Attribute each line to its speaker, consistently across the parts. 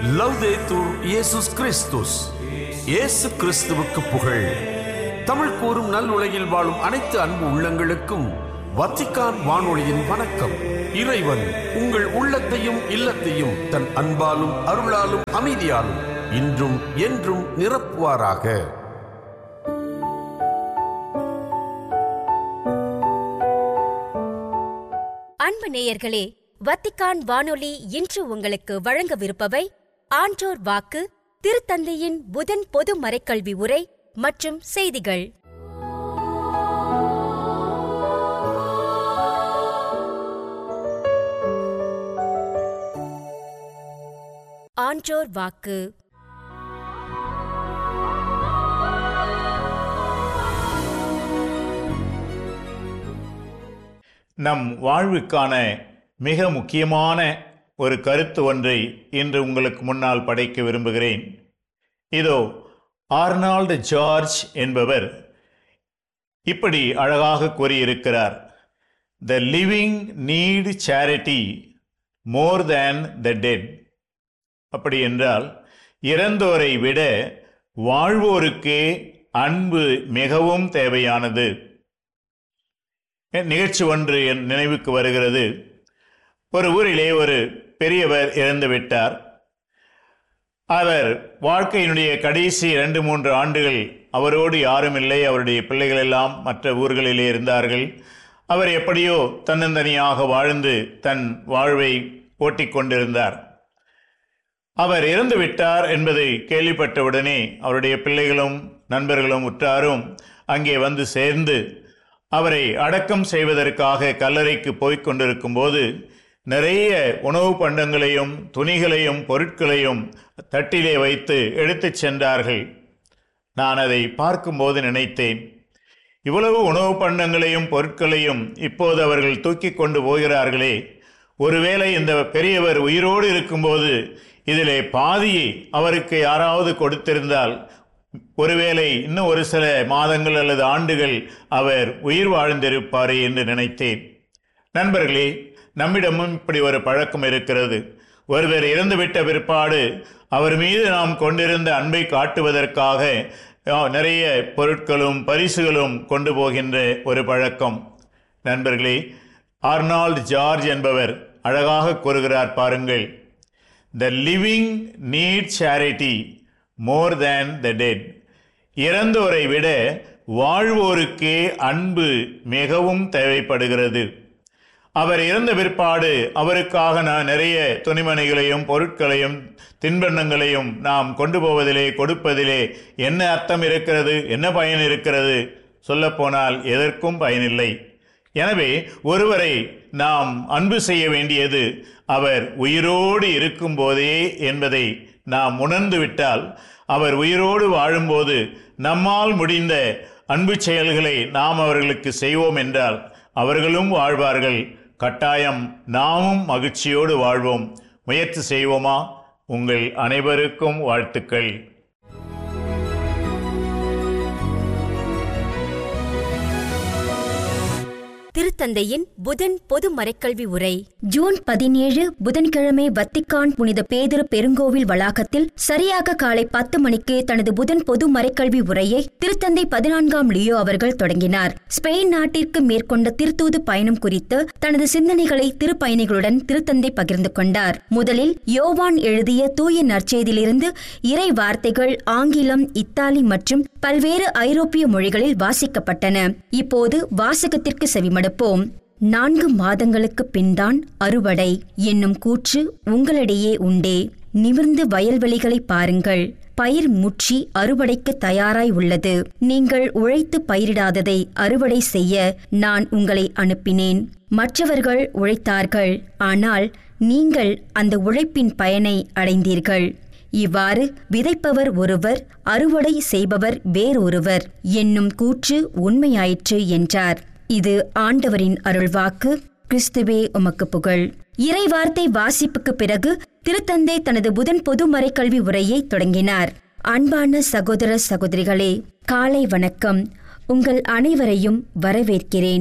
Speaker 1: லவ்தேத்தூர் இயேசுஸ் கிறிஸ்துஸ் இயேசு கிறிஸ்துவுக்கு புகழ் தமிழ் கூறும் நல் உலகில் வாழும் அனைத்து அன்பு உள்ளங்களுக்கும் வத்திக்கான் வானொலியின் வணக்கம் இறைவன் உங்கள் உள்ளத்தையும் இல்லத்தையும் தன் அன்பாலும் அருளாலும் அமைதியாலும் இன்றும் என்றும் நிரப்புவாராக
Speaker 2: அன்பு நேயர்களே வத்திக்கான் வானொலி இன்று உங்களுக்கு வழங்கவிருப்பவை ஆன்றோர் வாக்கு திருத்தந்தையின் புதன் பொது மறைக்கல்வி உரை மற்றும் செய்திகள் ஆன்றோர் வாக்கு
Speaker 3: நம் வாழ்வுக்கான மிக முக்கியமான ஒரு கருத்து ஒன்றை இன்று உங்களுக்கு முன்னால் படைக்க விரும்புகிறேன் இதோ ஆர்னால்டு ஜார்ஜ் என்பவர் இப்படி அழகாக கூறியிருக்கிறார் the living need charity more than the dead அப்படி என்றால் இறந்தோரை விட வாழ்வோருக்கே அன்பு மிகவும் தேவையானது நிகழ்ச்சி ஒன்று என் நினைவுக்கு வருகிறது ஒரு ஊரிலே ஒரு பெரியவர் இறந்து விட்டார் அவர் வாழ்க்கையினுடைய கடைசி இரண்டு மூன்று ஆண்டுகள் அவரோடு யாரும் இல்லை அவருடைய பிள்ளைகள் எல்லாம் மற்ற ஊர்களிலே இருந்தார்கள் அவர் எப்படியோ தன்னந்தனியாக வாழ்ந்து தன் வாழ்வை ஓட்டிக் கொண்டிருந்தார் அவர் இறந்து விட்டார் என்பதை கேள்விப்பட்டவுடனே அவருடைய பிள்ளைகளும் நண்பர்களும் உற்றாரும் அங்கே வந்து சேர்ந்து அவரை அடக்கம் செய்வதற்காக கல்லறைக்கு போய்க் கொண்டிருக்கும் போது நிறைய உணவு பண்டங்களையும் துணிகளையும் பொருட்களையும் தட்டிலே வைத்து எடுத்துச் சென்றார்கள் நான் அதை பார்க்கும்போது நினைத்தேன் இவ்வளவு உணவு பண்டங்களையும் பொருட்களையும் இப்போது அவர்கள் தூக்கி கொண்டு போகிறார்களே ஒருவேளை இந்த பெரியவர் உயிரோடு இருக்கும்போது இதிலே பாதியை அவருக்கு யாராவது கொடுத்திருந்தால் ஒருவேளை இன்னும் ஒரு சில மாதங்கள் அல்லது ஆண்டுகள் அவர் உயிர் வாழ்ந்திருப்பாரே என்று நினைத்தேன் நண்பர்களே நம்மிடமும் இப்படி ஒரு பழக்கம் இருக்கிறது ஒருவர் இறந்துவிட்ட பிற்பாடு அவர் மீது நாம் கொண்டிருந்த அன்பை காட்டுவதற்காக நிறைய பொருட்களும் பரிசுகளும் கொண்டு போகின்ற ஒரு பழக்கம் நண்பர்களே ஆர்னால்ட் ஜார்ஜ் என்பவர் அழகாக கூறுகிறார் பாருங்கள் the living need charity more than the dead இறந்தோரை விட வாழ்வோருக்கே அன்பு மிகவும் தேவைப்படுகிறது அவர் இறந்த பிற்பாடு அவருக்காக நான் நிறைய துணிமணிகளையும் பொருட்களையும் தின்பண்டங்களையும் நாம் கொண்டு போவதிலே கொடுப்பதிலே என்ன அர்த்தம் இருக்கிறது என்ன பயன் இருக்கிறது சொல்லப்போனால் எதற்கும் பயனில்லை எனவே ஒருவரை நாம் அன்பு செய்ய வேண்டியது அவர் உயிரோடு இருக்கும்போதே என்பதை நாம் உணர்ந்து விட்டால் அவர் உயிரோடு வாழும்போது நம்மால் முடிந்த அன்பு செயல்களை நாம் அவர்களுக்கு செய்வோம் என்றால் அவர்களும் வாழ்வார்கள் கட்டாயம் நாமும் மகிழ்ச்சியோடு வாழ்வோம் முயற்சி செய்வோமா உங்கள் அனைவருக்கும் வாழ்த்துக்கள்
Speaker 2: திருத்தந்தையின் புதன் பொது மறைக்கல்வி உரை
Speaker 4: ஜூன் பதினேழு புதன்கிழமை வத்திக்கான் புனித பேதுரு பெருங்கோவில் வளாகத்தில் சரியாக காலை பத்து மணிக்கு தனது புதன் பொது மறைக்கல்வி உரையை திருத்தந்தை பதினான்காம் லியோ அவர்கள் தொடங்கினார் ஸ்பெயின் நாட்டிற்கு மேற்கொண்ட திருத்தூது பயணம் குறித்து தனது சிந்தனைகளை திருப்பயணிகளுடன் திருத்தந்தை பகிர்ந்து கொண்டார் முதலில் யோவான் எழுதிய தூய நற்செய்தியிலிருந்து இறை வார்த்தைகள் ஆங்கிலம் இத்தாலி மற்றும் பல்வேறு ஐரோப்பிய மொழிகளில் வாசிக்கப்பட்டன இப்போது வாசகத்திற்கு செவிமடுப்போம் நான்கு மாதங்களுக்கு பின்தான் அறுவடை என்னும் கூற்று உங்களிடையே உண்டே நிமிர்ந்து வயல்வெளிகளை பாருங்கள் பயிர் முற்றி அறுவடைக்கு தயாராய் உள்ளது நீங்கள் உழைத்து பயிரிடாததை அறுவடை செய்ய நான் உங்களை அனுப்பினேன் மற்றவர்கள் உழைத்தார்கள் ஆனால் நீங்கள் அந்த உழைப்பின் பயனை அடைந்தீர்கள் இவ்வாறு விதைப்பவர் ஒருவர் அறுவடை செய்பவர் வேறொருவர் என்னும் கூற்று உண்மையாயிற்று என்றார் இது ஆண்டவரின் அருள்வாக்கு கிறிஸ்துவே உமக்கு புகழ் இறைவார்த்தை வாசிப்புக்கு பிறகு திருத்தந்தை தனது புதன் பொது மறைக்கல்வி உரையை தொடங்கினார் அன்பான சகோதர சகோதரிகளே காலை வணக்கம் உங்கள் அனைவரையும் வரவேற்கிறேன்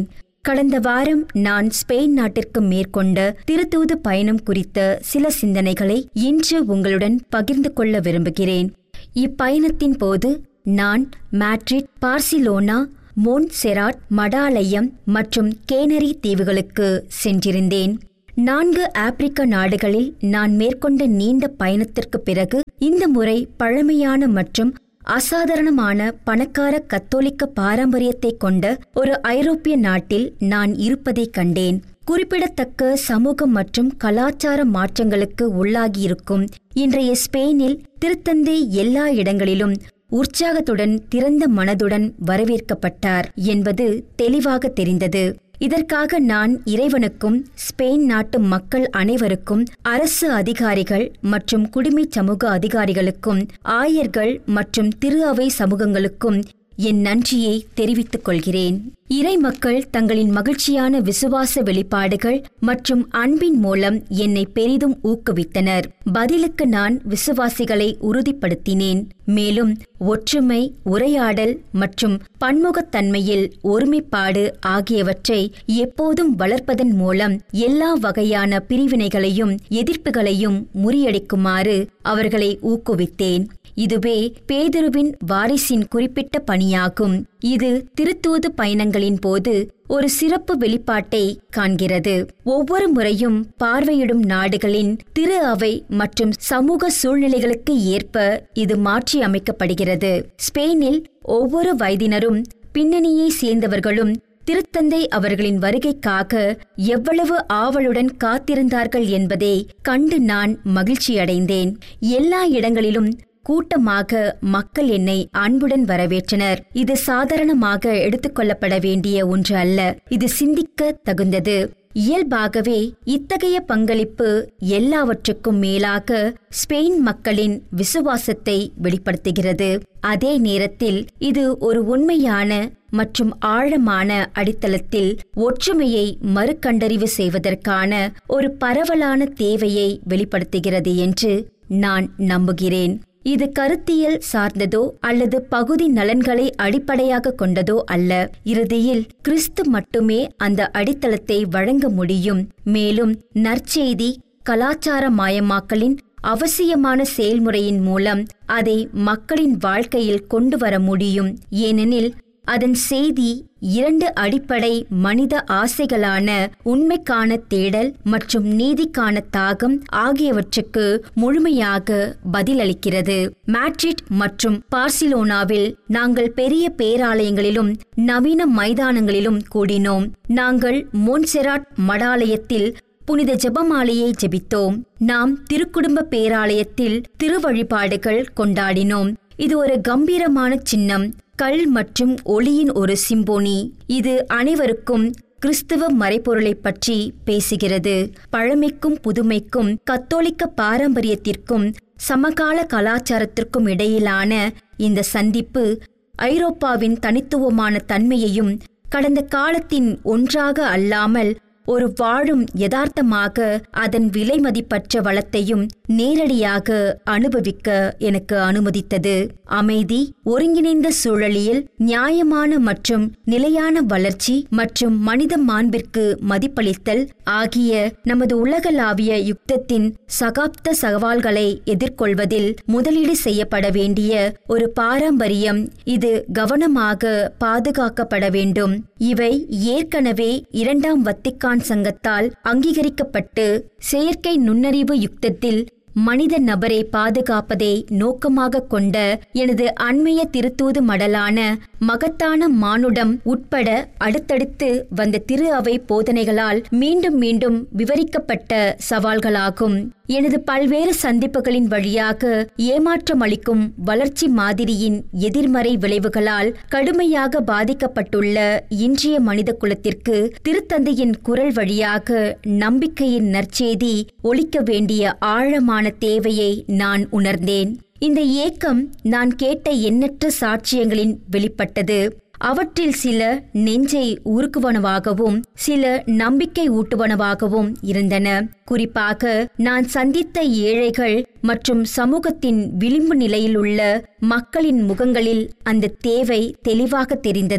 Speaker 4: கடந்த வாரம் நான் ஸ்பெயின் நாட்டிற்கு மேற்கொண்ட திருத்தூது பயணம் குறித்த சில சிந்தனைகளை இன்று உங்களுடன் பகிர்ந்து கொள்ள விரும்புகிறேன் இப்பயணத்தின் போது நான் மேட்ரிட் பார்சிலோனா மோன்செராட் மடாலயம் மற்றும் கேனரி தீவுகளுக்கு சென்றிருந்தேன் நான்கு ஆப்பிரிக்க நாடுகளில் நான் மேற்கொண்ட நீண்ட பயணத்திற்கு பிறகு இந்த முறை பழமையான மற்றும் அசாதாரணமான பணக்கார கத்தோலிக்க பாரம்பரியத்தை கொண்ட ஒரு ஐரோப்பிய நாட்டில் நான் இருப்பதைக் கண்டேன் குறிப்பிடத்தக்க சமூக மற்றும் கலாச்சார மாற்றங்களுக்கு உள்ளாகியிருக்கும் இன்றைய ஸ்பெயினில் திருத்தந்தை எல்லா இடங்களிலும் உற்சாகத்துடன் திறந்த மனதுடன் வரவேற்கப்பட்டார் என்பது தெளிவாக தெரிந்தது இதற்காக நான் இறைவனுக்கும் ஸ்பெயின் நாட்டு மக்கள் அனைவருக்கும் அரசு அதிகாரிகள் மற்றும் குடிமைச் சமூக அதிகாரிகளுக்கும் ஆயர்கள் மற்றும் திரு அவை சமூகங்களுக்கும் என் நன்றியை தெரிவித்துக் கொள்கிறேன் இறை மக்கள் தங்களின் மகிழ்ச்சியான விசுவாச வெளிப்பாடுகள் மற்றும் அன்பின் மூலம் என்னை பெரிதும் ஊக்குவித்தனர் பதிலுக்கு நான் விசுவாசிகளை உறுதிப்படுத்தினேன் மேலும் ஒற்றுமை உரையாடல் மற்றும் பன்முகத்தன்மையில் ஒருமைப்பாடு ஆகியவற்றை எப்போதும் வளர்ப்பதன் மூலம் எல்லா வகையான பிரிவினைகளையும் எதிர்ப்புகளையும் முறியடிக்குமாறு அவர்களை ஊக்குவித்தேன் இதுவே பேதுருவின் வாரிசின் குறிப்பிட்ட பணியாகும் இது திருத்தூது பயணங்களின் போது ஒரு சிறப்பு வெளிப்பாட்டை காண்கிறது ஒவ்வொரு முறையும் பார்வையிடும் நாடுகளின் திரு அவை மற்றும் சமூக சூழ்நிலைகளுக்கு ஏற்ப இது மாற்றி அமைக்கப்படுகிறது ஸ்பெயினில் ஒவ்வொரு வயதினரும் பின்னணியை சேர்ந்தவர்களும் திருத்தந்தை அவர்களின் வருகைக்காக எவ்வளவு ஆவலுடன் காத்திருந்தார்கள் என்பதை கண்டு நான் மகிழ்ச்சியடைந்தேன் எல்லா இடங்களிலும் கூட்டமாக மக்கள் என்னை அன்புடன் வரவேற்றனர் இது சாதாரணமாக எடுத்துக்கொள்ளப்பட வேண்டிய ஒன்று அல்ல இது சிந்திக்க தகுந்தது இயல்பாகவே இத்தகைய பங்களிப்பு எல்லாவற்றுக்கும் மேலாக ஸ்பெயின் மக்களின் விசுவாசத்தை வெளிப்படுத்துகிறது அதே நேரத்தில் இது ஒரு உண்மையான மற்றும் ஆழமான அடித்தளத்தில் ஒற்றுமையை மறுகண்டறிவு செய்வதற்கான ஒரு பரவலான தேவையை வெளிப்படுத்துகிறது என்று நான் நம்புகிறேன் இது கருத்தியல் சார்ந்ததோ அல்லது பகுதி நலன்களை அடிப்படையாக கொண்டதோ அல்ல இறுதியில் கிறிஸ்து மட்டுமே அந்த அடித்தளத்தை வழங்க முடியும் மேலும் நற்செய்தி கலாச்சாரமயமாக்கலின் அவசியமான செயல்முறையின் மூலம் அதை மக்களின் வாழ்க்கையில் கொண்டு வர முடியும் ஏனெனில் அதன் செய்தி இரண்டு அடிப்படை மனித ஆசைகளான உண்மைக்கான தேடல் மற்றும் நீதிக்கான தாகம் ஆகியவற்றுக்கு முழுமையாக பதிலளிக்கிறது மேட்ரிட் மற்றும் பார்சிலோனாவில் நாங்கள் பெரிய பேராலயங்களிலும் நவீன மைதானங்களிலும் கூடினோம் நாங்கள் மோன்செராட் மடாலயத்தில் புனித ஜெபமாலையை ஜெபித்தோம் நாம் திருக்குடும்ப பேராலயத்தில் திருவழிபாடுகள் கொண்டாடினோம் இது ஒரு கம்பீரமான சின்னம் கல் மற்றும் ஒளியின் ஒரு சிம்போனி இது அனைவருக்கும் கிறிஸ்துவ மறைப்பொருளைப் பற்றி பேசுகிறது பழமைக்கும் புதுமைக்கும் கத்தோலிக்க பாரம்பரியத்திற்கும் சமகால கலாச்சாரத்திற்கும் இடையிலான இந்த சந்திப்பு ஐரோப்பாவின் தனித்துவமான தன்மையையும் கடந்த காலத்தின் ஒன்றாக அல்லாமல் ஒரு வாழும் யதார்த்தமாக அதன் விலை மதிப்பற்ற வளத்தையும் நேரடியாக அனுபவிக்க எனக்கு அனுமதித்தது அமைதி ஒருங்கிணைந்த சூழலில் நியாயமான மற்றும் நிலையான வளர்ச்சி மற்றும் மனித மாண்பிற்கு மதிப்பளித்தல் ஆகிய நமது உலகளாவிய யுக்தத்தின் சகாப்த சவால்களை எதிர்கொள்வதில் முதலீடு செய்யப்பட வேண்டிய ஒரு பாரம்பரியம் இது கவனமாக பாதுகாக்கப்பட வேண்டும் இவை ஏற்கனவே இரண்டாம் வத்திக்கான் சங்கத்தால் அங்கீகரிக்கப்பட்டு செயற்கை நுண்ணறிவு யுக்தத்தில் மனித நபரை பாதுகாப்பதை நோக்கமாக கொண்ட எனது அண்மைய திருத்தூது மடலான மகத்தான மானுடம் உட்பட அடுத்தடுத்து வந்த திரு அவை போதனைகளால் மீண்டும் மீண்டும் விவரிக்கப்பட்ட சவால்களாகும் எனது பல்வேறு சந்திப்புகளின் வழியாக ஏமாற்றமளிக்கும் வளர்ச்சி மாதிரியின் எதிர்மறை விளைவுகளால் கடுமையாக பாதிக்கப்பட்டுள்ள இன்றைய மனித குலத்திற்கு திருத்தந்தையின் குரல் வழியாக நம்பிக்கையின் நற்செய்தி ஒழிக்க வேண்டிய ஆழமான தேவையை நான் உணர்ந்தேன் இந்த ஏக்கம் நான் கேட்ட எண்ணற்ற சாட்சியங்களின் வெளிப்பட்டது அவற்றில் சில நெஞ்சை உருக்குவனவாகவும் சில நம்பிக்கை ஊட்டுவனவாகவும் இருந்தன குறிப்பாக நான் சந்தித்த ஏழைகள் மற்றும் சமூகத்தின் விளிம்பு நிலையில் உள்ள மக்களின் முகங்களில் அந்த தேவை தெளிவாக தெரிந்தது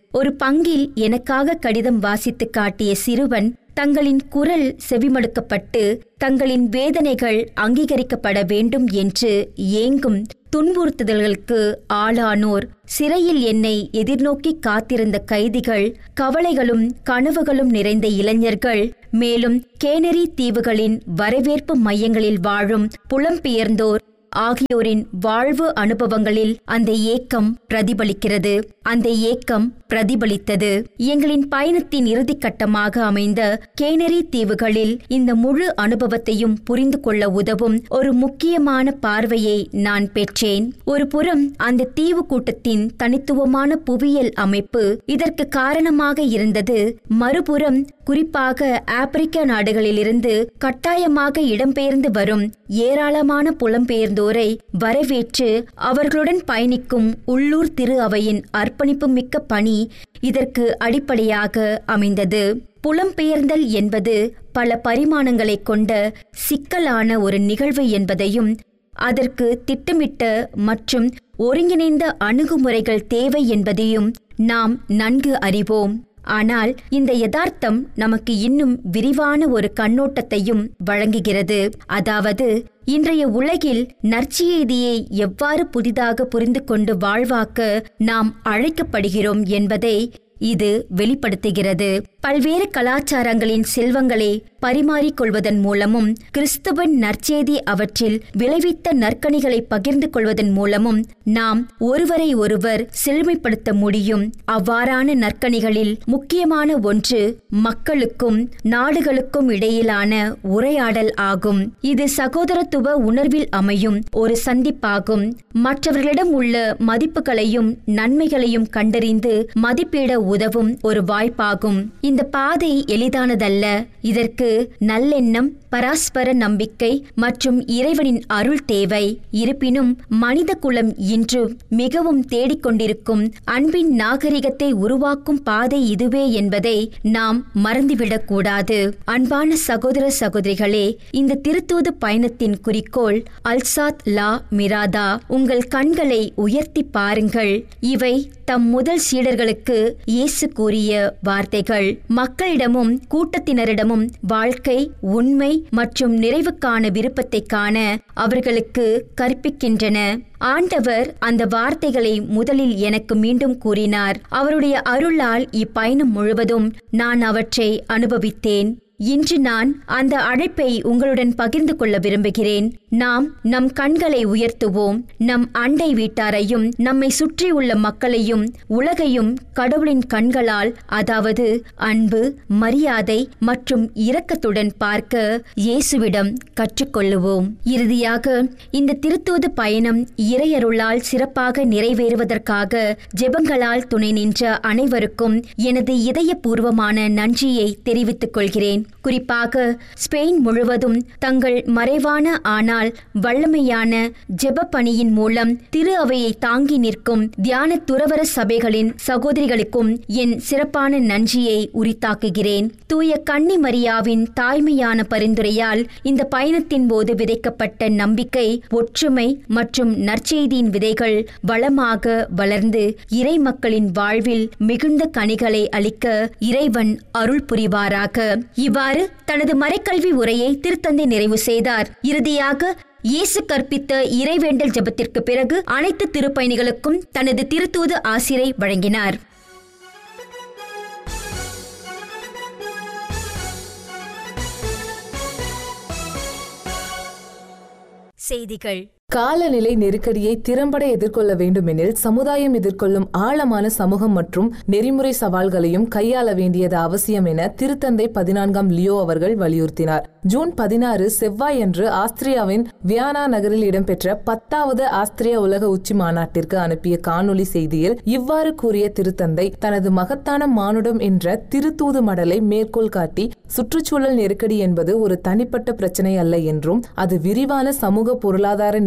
Speaker 4: ஒரு பங்கில் எனக்காக கடிதம் வாசித்து காட்டிய சிறுவன் தங்களின் குரல் செவிமடுக்கப்பட்டு தங்களின் வேதனைகள் அங்கீகரிக்கப்பட வேண்டும் என்று ஏங்கும் துன்புறுத்துதல்களுக்கு ஆளானோர் சிறையில் என்னை எதிர்நோக்கி காத்திருந்த கைதிகள் கவலைகளும் கனவுகளும் நிறைந்த இளைஞர்கள் மேலும் கேனரி தீவுகளின் வரவேற்பு மையங்களில் வாழும் புலம்பெயர்ந்தோர் ஆகியோரின் வாழ்வு அனுபவங்களில் அந்த ஏக்கம் பிரதிபலிக்கிறது அந்த ஏக்கம் பிரதிபலித்தது எங்களின் பயணத்தின் இறுதிக்கட்டமாக அமைந்த கேனரி தீவுகளில் இந்த முழு அனுபவத்தையும் புரிந்து கொள்ள உதவும் ஒரு முக்கியமான பார்வையை நான் பெற்றேன் ஒரு புறம் அந்த தீவு கூட்டத்தின் தனித்துவமான புவியியல் அமைப்பு இதற்கு காரணமாக இருந்தது மறுபுறம் குறிப்பாக ஆப்பிரிக்க நாடுகளிலிருந்து கட்டாயமாக இடம்பெயர்ந்து வரும் ஏராளமான புலம்பெயர்ந்தோரை வரவேற்று அவர்களுடன் பயணிக்கும் உள்ளூர் திரு அவையின் அர்ப்பணிப்பு மிக்க பணி இதற்கு அடிப்படையாக அமைந்தது புலம்பெயர்ந்தல் என்பது பல பரிமாணங்களைக் கொண்ட சிக்கலான ஒரு நிகழ்வு என்பதையும் அதற்கு திட்டமிட்ட மற்றும் ஒருங்கிணைந்த அணுகுமுறைகள் தேவை என்பதையும் நாம் நன்கு அறிவோம் ஆனால் இந்த யதார்த்தம் நமக்கு இன்னும் விரிவான ஒரு கண்ணோட்டத்தையும் வழங்குகிறது அதாவது இன்றைய உலகில் நற்செய்தியை எவ்வாறு புதிதாக புரிந்து கொண்டு வாழ்வாக்க நாம் அழைக்கப்படுகிறோம் என்பதை இது வெளிப்படுத்துகிறது பல்வேறு கலாச்சாரங்களின் செல்வங்களை பரிமாறிக்கொள்வதன் மூலமும் கிறிஸ்துவன் நற்செய்தி அவற்றில் விளைவித்த நற்கனிகளை பகிர்ந்து கொள்வதன் மூலமும் நாம் ஒருவரை ஒருவர் செழுமைப்படுத்த முடியும் அவ்வாறான நற்கனிகளில் முக்கியமான ஒன்று மக்களுக்கும் நாடுகளுக்கும் இடையிலான உரையாடல் ஆகும் இது சகோதரத்துவ உணர்வில் அமையும் ஒரு சந்திப்பாகும் மற்றவர்களிடம் உள்ள மதிப்புகளையும் நன்மைகளையும் கண்டறிந்து மதிப்பிட உதவும் ஒரு வாய்ப்பாகும் இந்த பாதை எளிதானதல்ல இதற்கு நல்லெண்ணம் பராஸ்பர நம்பிக்கை மற்றும் இறைவனின் அருள் தேவை இருப்பினும் மனித குலம் இன்று மிகவும் தேடிக்கொண்டிருக்கும் அன்பின் நாகரிகத்தை உருவாக்கும் பாதை இதுவே என்பதை நாம் மறந்துவிடக்கூடாது அன்பான சகோதர சகோதரிகளே இந்த திருத்தூது பயணத்தின் குறிக்கோள் அல்சாத் லா மிராதா உங்கள் கண்களை உயர்த்தி பாருங்கள் இவை தம் முதல் சீடர்களுக்கு இயேசு கூறிய வார்த்தைகள் மக்களிடமும் கூட்டத்தினரிடமும் வாழ்க்கை உண்மை மற்றும் நிறைவுக்கான விருப்பத்தை காண அவர்களுக்கு கற்பிக்கின்றன ஆண்டவர் அந்த வார்த்தைகளை முதலில் எனக்கு மீண்டும் கூறினார் அவருடைய அருளால் இப்பயணம் முழுவதும் நான் அவற்றை அனுபவித்தேன் இன்று நான் அந்த அழைப்பை உங்களுடன் பகிர்ந்து கொள்ள விரும்புகிறேன் நாம் நம் கண்களை உயர்த்துவோம் நம் அண்டை வீட்டாரையும் நம்மை சுற்றியுள்ள மக்களையும் உலகையும் கடவுளின் கண்களால் அதாவது அன்பு மரியாதை மற்றும் இரக்கத்துடன் பார்க்க இயேசுவிடம் கற்றுக்கொள்ளுவோம் இறுதியாக இந்த திருத்தூது பயணம் இறையருளால் சிறப்பாக நிறைவேறுவதற்காக ஜெபங்களால் துணை நின்ற அனைவருக்கும் எனது இதயபூர்வமான நன்றியை தெரிவித்துக் கொள்கிறேன் குறிப்பாக ஸ்பெயின் முழுவதும் தங்கள் மறைவான ஆனால் வல்லமையான ஜெப பணியின் மூலம் திரு அவையை தாங்கி நிற்கும் தியான துறவர சபைகளின் சகோதரிகளுக்கும் என் சிறப்பான நன்றியை உரித்தாக்குகிறேன் தூய கன்னி மரியாவின் தாய்மையான பரிந்துரையால் இந்த பயணத்தின் போது விதைக்கப்பட்ட நம்பிக்கை ஒற்றுமை மற்றும் நற்செய்தியின் விதைகள் வளமாக வளர்ந்து இறை மக்களின் வாழ்வில் மிகுந்த கனிகளை அளிக்க இறைவன் அருள் புரிவாராக இவ்வாறு தனது மறைக்கல்வி உரையை திருத்தந்தை நிறைவு செய்தார் இறுதியாக இயேசு கற்பித்த இறைவேண்டல் ஜெபத்திற்கு பிறகு அனைத்து திருப்பயணிகளுக்கும் தனது திருத்தூது ஆசிரை வழங்கினார்
Speaker 2: செய்திகள்
Speaker 5: காலநிலை நெருக்கடியை திறம்பட எதிர்கொள்ள வேண்டுமெனில் சமுதாயம் எதிர்கொள்ளும் ஆழமான சமூகம் மற்றும் நெறிமுறை சவால்களையும் கையாள வேண்டியது அவசியம் என திருத்தந்தை பதினான்காம் லியோ அவர்கள் வலியுறுத்தினார் ஜூன் பதினாறு செவ்வாயன்று ஆஸ்திரியாவின் வியானா நகரில் இடம்பெற்ற பத்தாவது ஆஸ்திரிய உலக உச்சி மாநாட்டிற்கு அனுப்பிய காணொலி செய்தியில் இவ்வாறு கூறிய திருத்தந்தை தனது மகத்தான மானுடம் என்ற திருத்தூது மடலை மேற்கோள் காட்டி சுற்றுச்சூழல் நெருக்கடி என்பது ஒரு தனிப்பட்ட பிரச்சனை அல்ல என்றும் அது விரிவான சமூக பொருளாதார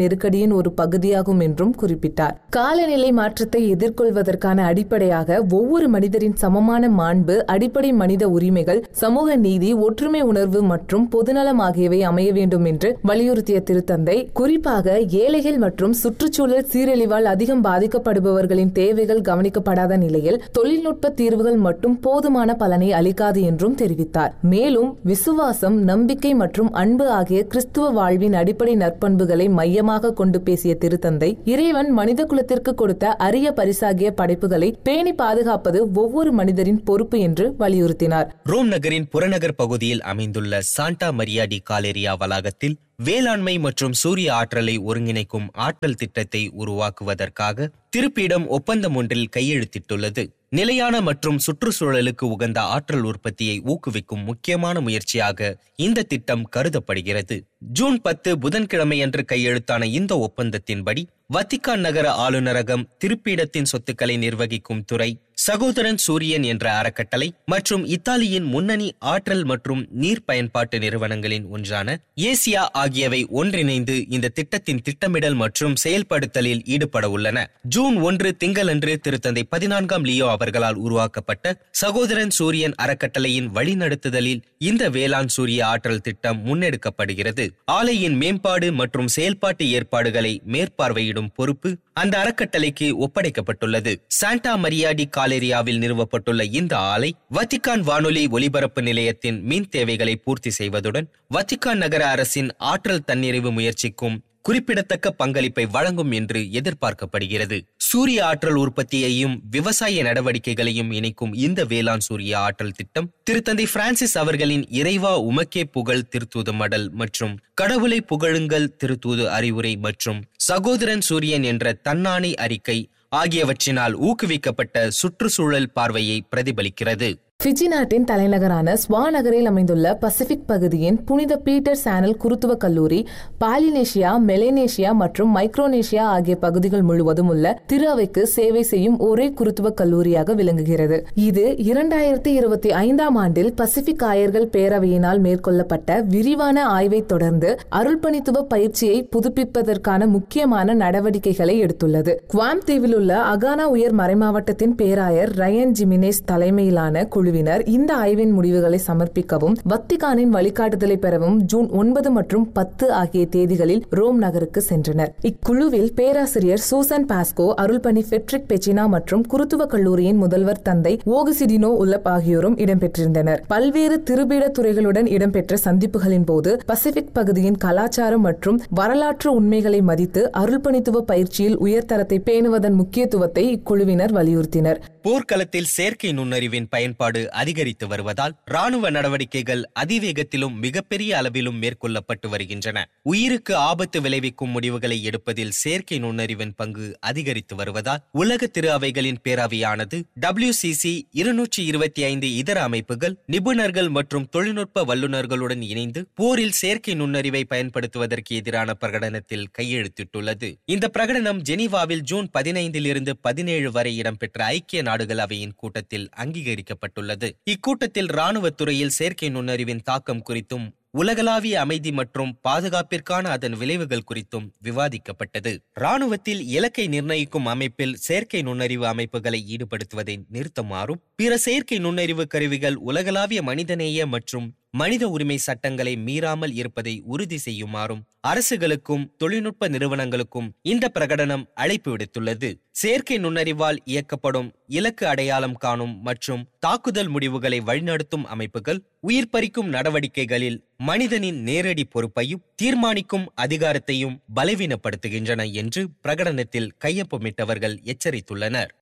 Speaker 5: நெருக்கடியின் ஒரு பகுதியாகும் என்றும் குறிப்பிட்டார் காலநிலை மாற்றத்தை எதிர்கொள்வதற்கான அடிப்படையாக ஒவ்வொரு மனிதரின் சமமான மாண்பு அடிப்படை மனித உரிமைகள் சமூக நீதி ஒற்றுமை உணர்வு மற்றும் பொதுநலம் ஆகியவை அமைய வேண்டும் என்று வலியுறுத்திய திருத்தந்தை குறிப்பாக ஏழைகள் மற்றும் சுற்றுச்சூழல் சீரழிவால் அதிகம் பாதிக்கப்படுபவர்களின் தேவைகள் கவனிக்கப்படாத நிலையில் தொழில்நுட்ப தீர்வுகள் மட்டும் போதுமான பலனை அளிக்காது என்றும் தெரிவித்தார் மேலும் விசுவாசம் நம்பிக்கை மற்றும் அன்பு ஆகிய கிறிஸ்துவ வாழ்வின் அடிப்படை நற்பண்புகளை மையமாக கொண்டு பேசிய திருத்தந்தை இறைவன் மனித குலத்திற்கு கொடுத்த அரிய பரிசாகிய படைப்புகளை பேணி பாதுகாப்பது ஒவ்வொரு மனிதரின் பொறுப்பு என்று வலியுறுத்தினார்
Speaker 6: ரோம் நகரின் புறநகர் பகுதியில் அமைந்துள்ள சாண்டா மரியா டி காலேரியா வளாகத்தில் வேளாண்மை மற்றும் சூரிய ஆற்றலை ஒருங்கிணைக்கும் ஆற்றல் திட்டத்தை உருவாக்குவதற்காக திருப்பீடம் ஒப்பந்தம் ஒன்றில் கையெழுத்திட்டுள்ளது நிலையான மற்றும் சுற்றுச்சூழலுக்கு உகந்த ஆற்றல் உற்பத்தியை ஊக்குவிக்கும் முக்கியமான முயற்சியாக இந்த திட்டம் கருதப்படுகிறது ஜூன் பத்து புதன்கிழமையன்று கையெழுத்தான இந்த ஒப்பந்தத்தின்படி வத்திக்கான் நகர ஆளுநரகம் திருப்பீடத்தின் சொத்துக்களை நிர்வகிக்கும் துறை சகோதரன் சூரியன் என்ற அறக்கட்டளை மற்றும் இத்தாலியின் முன்னணி ஆற்றல் மற்றும் நீர் பயன்பாட்டு நிறுவனங்களின் ஒன்றான ஏசியா ஆகியவை ஒன்றிணைந்து இந்த திட்டத்தின் திட்டமிடல் மற்றும் செயல்படுத்தலில் ஈடுபட உள்ளன ஜூன் ஒன்று திங்களன்று திருத்தந்தை பதினான்காம் லியோ அவர்களால் உருவாக்கப்பட்ட சகோதரன் சூரியன் அறக்கட்டளையின் வழிநடத்துதலில் இந்த வேளாண் சூரிய ஆற்றல் திட்டம் முன்னெடுக்கப்படுகிறது ஆலையின் மேம்பாடு மற்றும் செயல்பாட்டு ஏற்பாடுகளை மேற்பார்வையிடும் பொறுப்பு அந்த அறக்கட்டளைக்கு ஒப்படைக்கப்பட்டுள்ளது சாண்டா மரியாடி காலேரியாவில் நிறுவப்பட்டுள்ள இந்த ஆலை வத்திக்கான் வானொலி ஒலிபரப்பு நிலையத்தின் மின் தேவைகளை பூர்த்தி செய்வதுடன் வத்திக்கான் நகர அரசின் ஆற்றல் தன்னிறைவு முயற்சிக்கும் குறிப்பிடத்தக்க பங்களிப்பை வழங்கும் என்று எதிர்பார்க்கப்படுகிறது சூரிய ஆற்றல் உற்பத்தியையும் விவசாய நடவடிக்கைகளையும் இணைக்கும் இந்த வேளாண் சூரிய ஆற்றல் திட்டம் திருத்தந்தை பிரான்சிஸ் அவர்களின் இறைவா உமக்கே புகழ் திருத்தூது மடல் மற்றும் கடவுளை புகழுங்கள் திருத்தூது அறிவுரை மற்றும் சகோதரன் சூரியன் என்ற தன்னாணை அறிக்கை ஆகியவற்றினால் ஊக்குவிக்கப்பட்ட சுற்றுச்சூழல் பார்வையை பிரதிபலிக்கிறது
Speaker 5: பிஜி நாட்டின் தலைநகரான ஸ்வா நகரில் அமைந்துள்ள பசிபிக் பகுதியின் புனித பீட்டர் சானல் குருத்துவ கல்லூரி பாலினேஷியா மெலேனேஷியா மற்றும் மைக்ரோனேஷியா ஆகிய பகுதிகள் முழுவதும் உள்ள திரு அவைக்கு சேவை செய்யும் ஒரே குருத்துவ கல்லூரியாக விளங்குகிறது இது இரண்டாயிரத்தி இருபத்தி ஐந்தாம் ஆண்டில் பசிபிக் ஆயர்கள் பேரவையினால் மேற்கொள்ளப்பட்ட விரிவான ஆய்வை தொடர்ந்து அருள்பணித்துவ பயிற்சியை புதுப்பிப்பதற்கான முக்கியமான நடவடிக்கைகளை எடுத்துள்ளது குவாம் தீவில் உள்ள அகானா உயர் மறைமாவட்டத்தின் பேராயர் ரயன் ஜிமினேஸ் தலைமையிலான குழு குழுவினர் இந்த ஆய்வின் முடிவுகளை சமர்ப்பிக்கவும் வத்திகானின் வழிகாட்டுதலை பெறவும் ஜூன் ஒன்பது மற்றும் பத்து ஆகிய தேதிகளில் ரோம் நகருக்கு சென்றனர் இக்குழுவில் பேராசிரியர் சூசன் பாஸ்கோ அருள்பணி பெட்ரிக் பெச்சினா மற்றும் குருத்துவ கல்லூரியின் முதல்வர் தந்தை ஓகுசிடினோ உல்லப் ஆகியோரும் இடம்பெற்றிருந்தனர் பல்வேறு திருபீட துறைகளுடன் இடம்பெற்ற சந்திப்புகளின் போது பசிபிக் பகுதியின் கலாச்சாரம் மற்றும் வரலாற்று உண்மைகளை மதித்து அருள்பணித்துவ பயிற்சியில் உயர்தரத்தை பேணுவதன் முக்கியத்துவத்தை இக்குழுவினர் வலியுறுத்தினர்
Speaker 6: போர்க்களத்தில் செயற்கை நுண்ணறிவின் பயன்பாடு அதிகரித்து வருவதால் ராணுவ நடவடிக்கைகள் அதிவேகத்திலும் மிகப்பெரிய அளவிலும் மேற்கொள்ளப்பட்டு வருகின்றன உயிருக்கு ஆபத்து விளைவிக்கும் முடிவுகளை எடுப்பதில் செயற்கை நுண்ணறிவின் பங்கு அதிகரித்து வருவதால் உலக திரு அவைகளின் பேரவையானது டபிள்யூசிசி இருநூற்றி இருபத்தி ஐந்து இதர அமைப்புகள் நிபுணர்கள் மற்றும் தொழில்நுட்ப வல்லுநர்களுடன் இணைந்து போரில் செயற்கை நுண்ணறிவை பயன்படுத்துவதற்கு எதிரான பிரகடனத்தில் கையெழுத்திட்டுள்ளது இந்த பிரகடனம் ஜெனீவாவில் ஜூன் பதினைந்தில் இருந்து பதினேழு வரை இடம்பெற்ற ஐக்கிய நாடுகள் அவையின் கூட்டத்தில் அங்கீகரிக்கப்பட்டுள்ளது இக்கூட்டத்தில் ராணுவத் துறையில் செயற்கை நுண்ணறிவின் தாக்கம் குறித்தும் உலகளாவிய அமைதி மற்றும் பாதுகாப்பிற்கான அதன் விளைவுகள் குறித்தும் விவாதிக்கப்பட்டது ராணுவத்தில் இலக்கை நிர்ணயிக்கும் அமைப்பில் செயற்கை நுண்ணறிவு அமைப்புகளை ஈடுபடுத்துவதை நிறுத்துமாறும் பிற செயற்கை நுண்ணறிவு கருவிகள் உலகளாவிய மனிதநேய மற்றும் மனித உரிமை சட்டங்களை மீறாமல் இருப்பதை உறுதி செய்யுமாறும் அரசுகளுக்கும் தொழில்நுட்ப நிறுவனங்களுக்கும் இந்த பிரகடனம் அழைப்பு விடுத்துள்ளது செயற்கை நுண்ணறிவால் இயக்கப்படும் இலக்கு அடையாளம் காணும் மற்றும் தாக்குதல் முடிவுகளை வழிநடத்தும் அமைப்புகள் உயிர் பறிக்கும் நடவடிக்கைகளில் மனிதனின் நேரடி பொறுப்பையும் தீர்மானிக்கும் அதிகாரத்தையும் பலவீனப்படுத்துகின்றன என்று பிரகடனத்தில் கையொப்பமிட்டவர்கள் எச்சரித்துள்ளனர்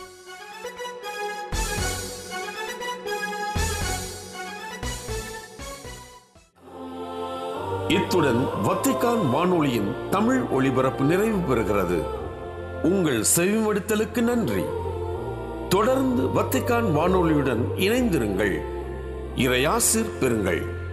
Speaker 1: இத்துடன் வத்திக்கான் வானொலியின் தமிழ் ஒளிபரப்பு நிறைவு பெறுகிறது உங்கள் செவிமடுத்தலுக்கு நன்றி தொடர்ந்து வத்திக்கான் வானொலியுடன் இணைந்திருங்கள் இறையாசிர் பெறுங்கள்